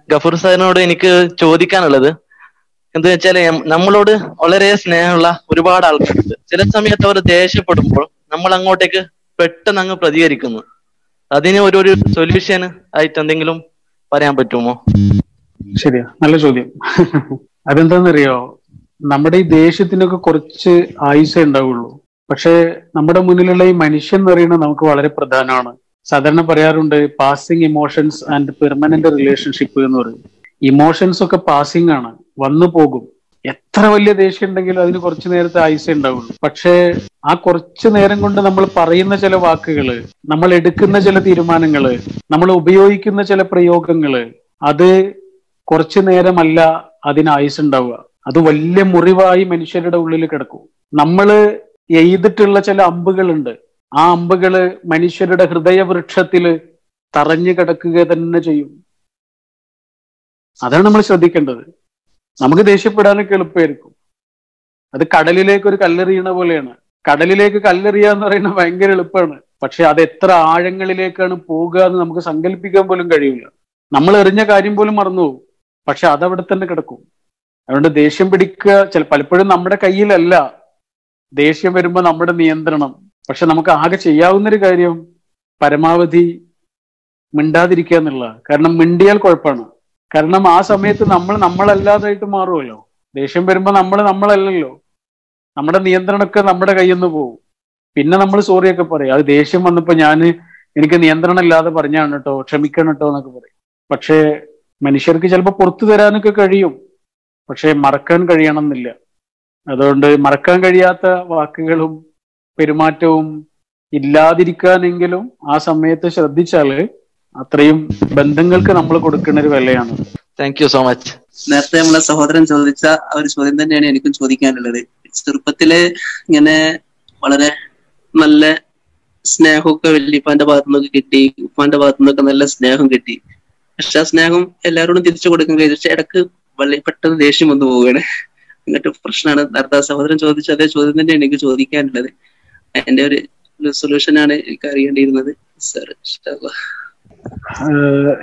ഗഫൂർ സാറിനോട് എനിക്ക് ചോദിക്കാനുള്ളത് എന്താ വെച്ചാല് എം- നമ്മളോട് വളരെ സ്നേഹമുള്ള ഒരുപാട് ആൾക്കാരുണ്ട് ചില സമയത്ത് അവർ ദേഷ്യപ്പെടുമ്പോൾ നമ്മൾ അങ്ങോട്ടേക്ക് പെട്ടെന്ന് അങ്ങ് പ്രതികരിക്കുന്നു അതിന് ഒരു ഒരു സൊല്യൂഷൻ ആയിട്ട് എന്തെങ്കിലും പറയാൻ പറ്റുമോ ശരിയാ നല്ല ചോദ്യം അതെന്താണെന്നറിയോ നമ്മുടെ ഈ ദേഷ്യത്തിനൊക്കെ കുറച്ച് ആയുസേ ഉണ്ടാവുള്ളൂ പക്ഷേ നമ്മുടെ മുന്നിലുള്ള ഈ മനുഷ്യൻ എന്ന് പറയുന്നത് നമുക്ക് വളരെ പ്രധാനമാണ് സാധാരണ പറയാറുണ്ട് passing emotions and permanent relationship എന്ന് പറയും ഇമോഷൻസ് ഒക്കെ പാസിംഗ് ആണ് വന്നു പോകും എത്ര വലിയ ദേഷ്യം ഉണ്ടെങ്കിലും അതിന് കുറച്ചു നേരത്തെ ആയുസേ ഉണ്ടാവുള്ളൂ പക്ഷേ ആ കുറച്ചു നേരം കൊണ്ട് നമ്മൾ പറയുന്ന ചില വാക്കുകള് നമ്മൾ എടുക്കുന്ന ചില തീരുമാനങ്ങള് നമ്മൾ ഉപയോഗിക്കുന്ന ചില പ്രയോഗങ്ങള് അത് കുറച്ചു നേരമല്ല അതിന് ആയുസ് ഉണ്ടാവുക അത് വലിയ മുറിവായി മനുഷ്യരുടെ ഉള്ളിൽ കിടക്കും നമ്മള് എയ്തിട്ടുള്ള ചില അമ്പുകളുണ്ട് ആ അമ്പുകള് മനുഷ്യരുടെ ഹൃദയവൃക്ഷത്തില് തറഞ്ഞു കിടക്കുക തന്നെ ചെയ്യും അതാണ് നമ്മൾ ശ്രദ്ധിക്കേണ്ടത് നമുക്ക് ദേഷ്യപ്പെടാനൊക്കെ എളുപ്പമായിരിക്കും അത് കടലിലേക്ക് ഒരു കല്ലെറിയണ പോലെയാണ് കടലിലേക്ക് കല്ലെറിയുക എന്ന് പറയുന്നത് ഭയങ്കര എളുപ്പമാണ് പക്ഷെ അത് എത്ര ആഴങ്ങളിലേക്കാണ് പോകുക എന്ന് നമുക്ക് സങ്കല്പിക്കാൻ പോലും കഴിയില്ല നമ്മൾ എറിഞ്ഞ കാര്യം പോലും മറന്നുപോകും പക്ഷെ അതവിടെ തന്നെ കിടക്കും അതുകൊണ്ട് ദേഷ്യം പിടിക്കുക ചില പലപ്പോഴും നമ്മുടെ കയ്യിലല്ല ദേഷ്യം വരുമ്പോൾ നമ്മുടെ നിയന്ത്രണം പക്ഷെ നമുക്ക് ആകെ ചെയ്യാവുന്ന ഒരു കാര്യം പരമാവധി മിണ്ടാതിരിക്കുക എന്നുള്ള കാരണം മിണ്ടിയാൽ കുഴപ്പമാണ് കാരണം ആ സമയത്ത് നമ്മൾ നമ്മളല്ലാതായിട്ട് മാറുമല്ലോ ദേഷ്യം വരുമ്പോൾ നമ്മൾ നമ്മളല്ലല്ലോ നമ്മുടെ നിയന്ത്രണമൊക്കെ നമ്മുടെ കയ്യിൽ നിന്ന് പോകും പിന്നെ നമ്മൾ സോറിയൊക്കെ പറയും അത് ദേഷ്യം വന്നപ്പോ ഞാൻ എനിക്ക് നിയന്ത്രണം ഇല്ലാതെ പറഞ്ഞാണ് കേട്ടോ ക്ഷമിക്കണം കേട്ടോ എന്നൊക്കെ പറയും പക്ഷേ മനുഷ്യർക്ക് ചിലപ്പോൾ പുറത്തു തരാനൊക്കെ കഴിയും പക്ഷെ മറക്കാൻ കഴിയണമെന്നില്ല അതുകൊണ്ട് മറക്കാൻ കഴിയാത്ത വാക്കുകളും പെരുമാറ്റവും ഇല്ലാതിരിക്കാനെങ്കിലും ആ സമയത്ത് ശ്രദ്ധിച്ചാല് അത്രയും ബന്ധങ്ങൾക്ക് നമ്മൾ കൊടുക്കുന്ന ഒരു വിലയാണ് താങ്ക് യു സോ മച്ച് നേരത്തെ നമ്മളെ സഹോദരൻ ചോദിച്ച ആ ഒരു ചോദ്യം തന്നെയാണ് എനിക്കും ചോദിക്കാനുള്ളത് ചെറുപ്പത്തില് ഇങ്ങനെ വളരെ നല്ല സ്നേഹമൊക്കെ വല്യപ്പാന്റെ ഭാഗത്തു നിന്നൊക്കെ കിട്ടി ഉപ്പാന്റെ ഭാഗത്തു നിന്നൊക്കെ നല്ല സ്നേഹം കിട്ടി പക്ഷെ ആ സ്നേഹം എല്ലാവരോടും തിരിച്ചു കൊടുക്കാൻ കഴിയും പക്ഷെ ഇടക്ക് വളരെ പെട്ടെന്ന് ദേഷ്യം വന്നു പോവുകയാണ് എന്നിട്ട് പ്രശ്നമാണ് നേരത്തെ ആ സഹോദരൻ ചോദിച്ച അതേ ചോദ്യം തന്നെയാണ് എനിക്ക് ചോദിക്കാനുള്ളത് എന്റെ ഒരു സൊല്യൂഷൻ ആണ് എനിക്ക് അറിയേണ്ടിയിരുന്നത് സാർ ഏഹ്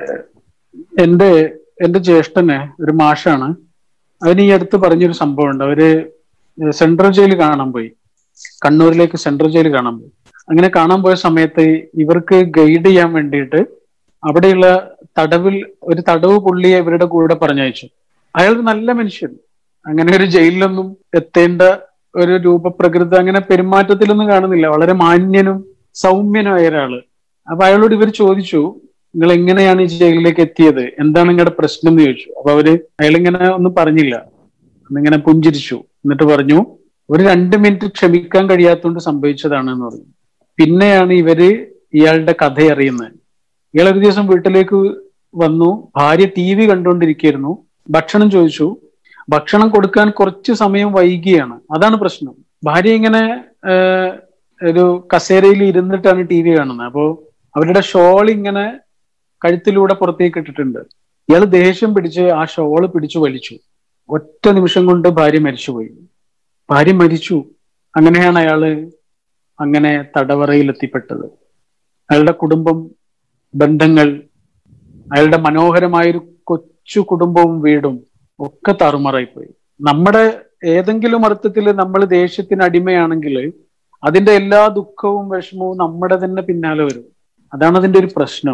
എന്റെ എന്റെ ജ്യേഷ്ഠന് ഒരു മാഷാണ് അവന് ഈ അടുത്ത് പറഞ്ഞൊരു സംഭവം ഉണ്ട് അവര് സെൻട്രൽ ജയിൽ കാണാൻ പോയി കണ്ണൂരിലേക്ക് സെൻട്രൽ ജയിൽ കാണാൻ പോയി അങ്ങനെ കാണാൻ പോയ സമയത്ത് ഇവർക്ക് ഗൈഡ് ചെയ്യാൻ വേണ്ടിയിട്ട് അവിടെയുള്ള തടവിൽ ഒരു തടവ് പുള്ളിയെ ഇവരുടെ കൂടെ പറഞ്ഞയച്ചു അയാൾ ഒരു നല്ല മനുഷ്യൻ അങ്ങനെ ഒരു ജയിലിലൊന്നും എത്തേണ്ട ഒരു രൂപപ്രകൃതി അങ്ങനെ പെരുമാറ്റത്തിലൊന്നും കാണുന്നില്ല വളരെ മാന്യനും സൗമ്യനുമായ ഒരാള് അപ്പൊ അയാളോട് ഇവർ ചോദിച്ചു നിങ്ങൾ എങ്ങനെയാണ് ഈ ജയിലിലേക്ക് എത്തിയത് എന്താണ് നിങ്ങളുടെ പ്രശ്നം എന്ന് ചോദിച്ചു അപ്പൊ അവര് അയാളിങ്ങനെ ഒന്നും പറഞ്ഞില്ല എന്നിങ്ങനെ പുഞ്ചിരിച്ചു എന്നിട്ട് പറഞ്ഞു ഒരു രണ്ട് മിനിറ്റ് ക്ഷമിക്കാൻ കഴിയാത്തതുകൊണ്ട് സംഭവിച്ചതാണ് എന്ന് പറഞ്ഞു പിന്നെയാണ് ഇവര് ഇയാളുടെ കഥ അറിയുന്നത് ഇയാൾ ഒരു ദിവസം വീട്ടിലേക്ക് വന്നു ഭാര്യ ടി വി കണ്ടുകൊണ്ടിരിക്കുകയായിരുന്നു ഭക്ഷണം ചോദിച്ചു ഭക്ഷണം കൊടുക്കാൻ കുറച്ച് സമയം വൈകിയാണ് അതാണ് പ്രശ്നം ഭാര്യ ഇങ്ങനെ ആഹ്, ഒരു കസേരയിൽ ഇരുന്നിട്ടാണ് ടി വി കാണുന്നത് അപ്പോ അവരുടെ ഷോൾ ഇങ്ങനെ കഴുത്തിലൂടെ പുറത്തേക്ക് ഇട്ടിട്ടുണ്ട് ഇയാൾ ദേഷ്യം പിടിച്ച് ആ ഷോള് പിടിച്ചു വലിച്ചു ഒറ്റ നിമിഷം കൊണ്ട് ഭാര്യ മരിച്ചുപോയി ഭാര്യ മരിച്ചു അങ്ങനെയാണ് അയാള് അങ്ങനെ തടവറയിൽ എത്തിപ്പെട്ടത് അയാളുടെ കുടുംബം ബന്ധങ്ങൾ അയാളുടെ മനോഹരമായൊരു കൊച്ചു കുടുംബവും വീടും ഒക്കെ താറുമാറായിപ്പോയി നമ്മുടെ ഏതെങ്കിലും അർത്ഥത്തിൽ നമ്മൾ ദേഷ്യത്തിന് അടിമയാണെങ്കിൽ അതിന്റെ എല്ലാ ദുഃഖവും വിഷമവും നമ്മുടെ തന്നെ പിന്നാലെ വരും അതാണ് അതിന്റെ ഒരു പ്രശ്നം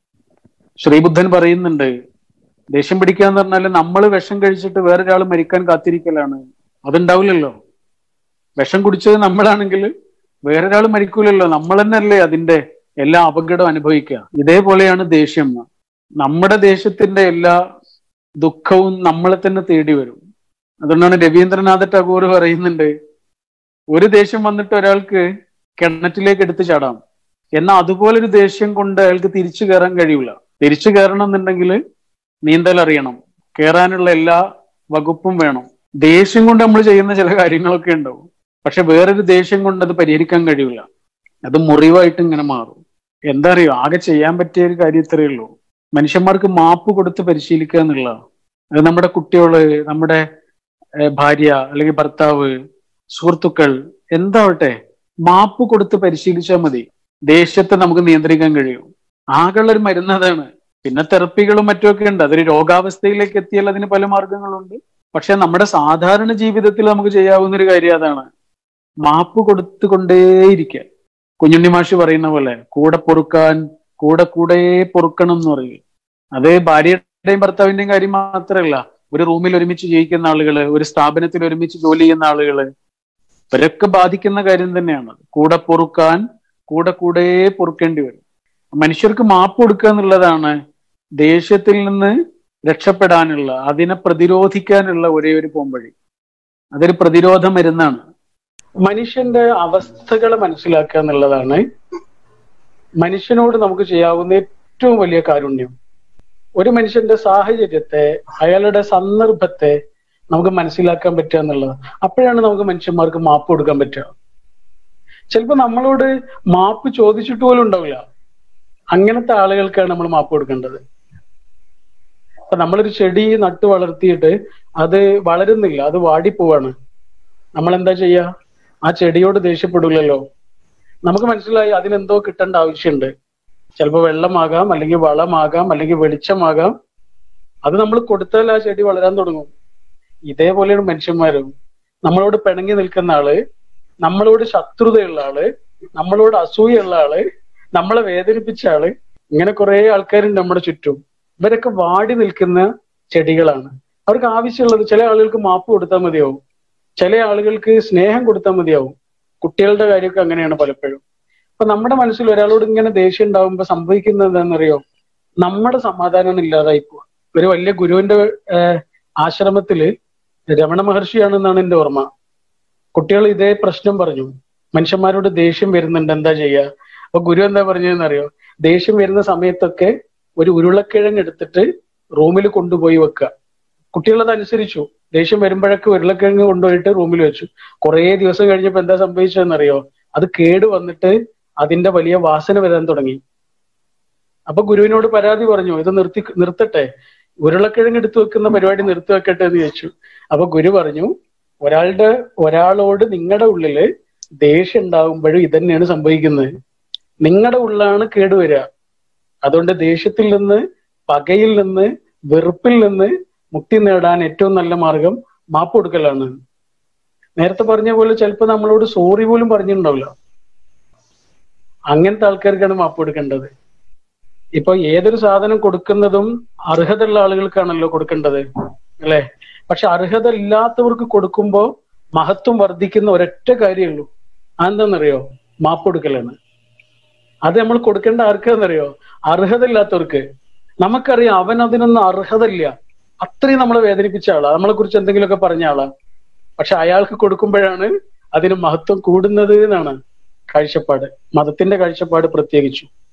ശ്രീബുദ്ധൻ പറയുന്നുണ്ട് ദേഷ്യം പിടിക്കുക എന്ന് പറഞ്ഞാൽ നമ്മൾ വിഷം കഴിച്ചിട്ട് വേറൊരാൾ മരിക്കാൻ കാത്തിരിക്കലാണ് അതുണ്ടാവില്ലല്ലോ വിഷം കുടിച്ചത് നമ്മളാണെങ്കിൽ വേറൊരാൾ മരിക്കൂലല്ലോ നമ്മൾ തന്നെയല്ലേ അതിന്റെ എല്ലാ അപകടം അനുഭവിക്കുക ഇതേപോലെയാണ് ദേഷ്യം നമ്മുടെ ദേഷ്യത്തിന്റെ എല്ലാ ദുഃഖവും നമ്മളെ തന്നെ തേടി വരും അതുകൊണ്ടാണ് രവീന്ദ്രനാഥ ടാഗോർ പറയുന്നുണ്ട് ഒരു ദേഷ്യം വന്നിട്ട് ഒരാൾക്ക് കിണറ്റിലേക്ക് എടുത്തു ചാടാം എന്നാൽ അതുപോലൊരു ദേഷ്യം കൊണ്ട് അയാൾക്ക് തിരിച്ചു കയറാൻ കഴിയില്ല തിരിച്ചു കയറണം എന്നുണ്ടെങ്കിൽ നീന്തൽ അറിയണം കയറാനുള്ള എല്ലാ വകുപ്പും വേണം ദേഷ്യം കൊണ്ട് നമ്മൾ ചെയ്യുന്ന ചില കാര്യങ്ങളൊക്കെ ഉണ്ടാവും പക്ഷെ വേറൊരു ദേഷ്യം കൊണ്ട് അത് പരിഹരിക്കാൻ കഴിയില്ല അത് മുറിവായിട്ട് ഇങ്ങനെ മാറും എന്താ അറിയോ ആകെ ചെയ്യാൻ പറ്റിയ ഒരു കാര്യം ഇത്രയേ ഉള്ളൂ മനുഷ്യന്മാർക്ക് മാപ്പ് കൊടുത്ത് പരിശീലിക്കുക എന്നുള്ള അത് നമ്മുടെ കുട്ടികള് നമ്മുടെ ഏഹ്, ഭാര്യ അല്ലെങ്കിൽ ഭർത്താവ് സുഹൃത്തുക്കൾ എന്താവട്ടെ മാപ്പ് കൊടുത്ത് പരിശീലിച്ചാൽ മതി ദേഷ്യത്തെ നമുക്ക് നിയന്ത്രിക്കാൻ കഴിയും ആകെയുള്ള ഒരു മരുന്ന് അതാണ് പിന്നെ തെറപ്പികളും മറ്റുമൊക്കെ ഉണ്ട് അതൊരു രോഗാവസ്ഥയിലേക്ക് എത്തിയാൽ അതിന് പല മാർഗങ്ങളുണ്ട് പക്ഷെ നമ്മുടെ സാധാരണ ജീവിതത്തിൽ നമുക്ക് ചെയ്യാവുന്ന ഒരു കാര്യം അതാണ് മാപ്പ് കൊടുത്തുകൊണ്ടേയിരിക്കുക കുഞ്ഞുണ്ണി മാഷി പറയുന്ന പോലെ കൂടെ പൊറുക്കാൻ കൂടെ കൂടെ പൊറുക്കണം എന്ന് പറയും അത് ഭാര്യയുടെയും ഭർത്താവിന്റെയും കാര്യം മാത്രമല്ല ഒരു റൂമിൽ ഒരുമിച്ച് ജീവിക്കുന്ന ആളുകള് ഒരു സ്ഥാപനത്തിൽ ഒരുമിച്ച് ജോലി ചെയ്യുന്ന ആളുകള് ഇവരൊക്കെ ബാധിക്കുന്ന കാര്യം തന്നെയാണ് കൂടെ പൊറുക്കാൻ കൂടെ കൂടെ പൊറുക്കേണ്ടി വരും മനുഷ്യർക്ക് മാപ്പ് കൊടുക്കുക എന്നുള്ളതാണ് ദേഷ്യത്തിൽ നിന്ന് രക്ഷപ്പെടാനുള്ള അതിനെ പ്രതിരോധിക്കാനുള്ള ഒരേ ഒരു പോംവഴി അതൊരു പ്രതിരോധ മരുന്നാണ് മനുഷ്യന്റെ അവസ്ഥകളെ മനസ്സിലാക്കുക എന്നുള്ളതാണ് മനുഷ്യനോട് നമുക്ക് ചെയ്യാവുന്ന ഏറ്റവും വലിയ കാരുണ്യം ഒരു മനുഷ്യന്റെ സാഹചര്യത്തെ അയാളുടെ സന്ദർഭത്തെ നമുക്ക് മനസ്സിലാക്കാൻ പറ്റുക എന്നുള്ളത് അപ്പോഴാണ് നമുക്ക് മനുഷ്യന്മാർക്ക് മാപ്പ് കൊടുക്കാൻ പറ്റുക ചിലപ്പോ നമ്മളോട് മാപ്പ് ചോദിച്ചിട്ട് പോലും ഉണ്ടാവില്ല അങ്ങനത്തെ ആളുകൾക്കാണ് നമ്മൾ മാപ്പ് കൊടുക്കേണ്ടത് അപ്പൊ നമ്മളൊരു ചെടി നട്ടു വളർത്തിയിട്ട് അത് വളരുന്നില്ല അത് വാടിപ്പോവാണ് നമ്മൾ എന്താ ചെയ്യാ ആ ചെടിയോട് ദേഷ്യപ്പെടില്ലല്ലോ നമുക്ക് മനസ്സിലായി അതിനെന്തോ കിട്ടേണ്ട ആവശ്യമുണ്ട് ചിലപ്പോൾ വെള്ളമാകാം അല്ലെങ്കിൽ വളമാകാം അല്ലെങ്കിൽ വെളിച്ചമാകാം അത് നമ്മൾ കൊടുത്താൽ ആ ചെടി വളരാൻ തുടങ്ങും ഇതേപോലെയാണ് മനുഷ്യന്മാരും നമ്മളോട് പിണങ്ങി നിൽക്കുന്ന ആള് നമ്മളോട് ശത്രുതയുള്ള ആള് നമ്മളോട് അസൂയുള്ള ആള് നമ്മളെ വേദനിപ്പിച്ച ആള് ഇങ്ങനെ കുറെ ആൾക്കാരുണ്ട് നമ്മുടെ ചുറ്റും ഇവരൊക്കെ വാടി നിൽക്കുന്ന ചെടികളാണ് അവർക്ക് ആവശ്യമുള്ളത് ചില ആളുകൾക്ക് മാപ്പ് കൊടുത്താൽ മതിയാവും ചില ആളുകൾക്ക് സ്നേഹം കൊടുത്താൽ മതിയാവും കുട്ടികളുടെ കാര്യമൊക്കെ അങ്ങനെയാണ് പലപ്പോഴും അപ്പൊ നമ്മുടെ മനസ്സിൽ ഒരാളോട് ഇങ്ങനെ ദേഷ്യം ഉണ്ടാവുമ്പോ സംഭവിക്കുന്നത് എന്താണെന്നറിയോ നമ്മുടെ സമാധാനം ഇല്ലാതായി പോവാ ഒരു വലിയ ഗുരുവിന്റെ ഏഹ്, ആശ്രമത്തില് രമണ മഹർഷിയാണെന്നാണ് എന്റെ ഓർമ്മ കുട്ടികൾ ഇതേ പ്രശ്നം പറഞ്ഞു മനുഷ്യന്മാരോട് ദേഷ്യം വരുന്നുണ്ട് എന്താ ചെയ്യുക അപ്പൊ ഗുരു എന്താ പറഞ്ഞതെന്നറിയോ ദേഷ്യം വരുന്ന സമയത്തൊക്കെ ഒരു ഉരുളക്കിഴങ്ങ് എടുത്തിട്ട് റൂമിൽ കൊണ്ടുപോയി വെക്കുക കുട്ടികൾ അത് അനുസരിച്ചു ദേഷ്യം വരുമ്പോഴൊക്കെ ഉരുളക്കിഴങ്ങ് കൊണ്ടുപോയിട്ട് റൂമിൽ വെച്ചു കുറേ ദിവസം കഴിഞ്ഞപ്പോ എന്താ സംഭവിച്ചതെന്നറിയോ അത് കേട് വന്നിട്ട് അതിന്റെ വലിയ വാസന വരാൻ തുടങ്ങി അപ്പൊ ഗുരുവിനോട് പരാതി പറഞ്ഞു ഇത് നിർത്തി നിർത്തട്ടെ ഉരുളക്കിഴങ്ങ് എടുത്തു വെക്കുന്ന പരിപാടി നിർത്തി വെക്കട്ടെ എന്ന് ചോദിച്ചു അപ്പൊ ഗുരു പറഞ്ഞു ഒരാളുടെ ഒരാളോട് നിങ്ങളുടെ ഉള്ളില് ദേഷ്യം ഉണ്ടാകുമ്പോഴും ഇതന്നെയാണ് സംഭവിക്കുന്നത് നിങ്ങളുടെ ഉള്ളാണ് കേടുവരിക അതുകൊണ്ട് ദേഷ്യത്തിൽ നിന്ന് പകയിൽ നിന്ന് വെറുപ്പിൽ നിന്ന് മുക്തി നേടാൻ ഏറ്റവും നല്ല മാർഗം മാപ്പ് കൊടുക്കലാണ് നേരത്തെ പറഞ്ഞ പോലെ ചിലപ്പോൾ നമ്മളോട് സോറി പോലും പറഞ്ഞിട്ടുണ്ടാവില്ല അങ്ങനത്തെ ആൾക്കാർക്കാണ് മാപ്പ് കൊടുക്കേണ്ടത് ഇപ്പൊ ഏതൊരു സാധനം കൊടുക്കുന്നതും അർഹതയുള്ള ആളുകൾക്കാണല്ലോ കൊടുക്കേണ്ടത് അല്ലെ പക്ഷെ അർഹത ഇല്ലാത്തവർക്ക് കൊടുക്കുമ്പോ മഹത്വം വർദ്ധിക്കുന്ന ഒരൊറ്റ കാര്യമുള്ളൂ അതെന്താണെന്നറിയോ മാപ്പ് കൊടുക്കലാണ് അത് നമ്മൾ കൊടുക്കേണ്ട ആർക്കാന്നറിയോ അർഹത ഇല്ലാത്തവർക്ക് നമുക്കറിയാം അവൻ അതിനൊന്നും അർഹത ഇല്ല അത്രയും നമ്മളെ വേദനിപ്പിച്ച ആളാ നമ്മളെ കുറിച്ച് എന്തെങ്കിലുമൊക്കെ പറഞ്ഞ ആളാ പക്ഷെ അയാൾക്ക് കൊടുക്കുമ്പോഴാണ് അതിന് മഹത്വം കൂടുന്നത് എന്നാണ് കാഴ്ചപ്പാട് മതത്തിന്റെ കാഴ്ചപ്പാട് പ്രത്യേകിച്ചു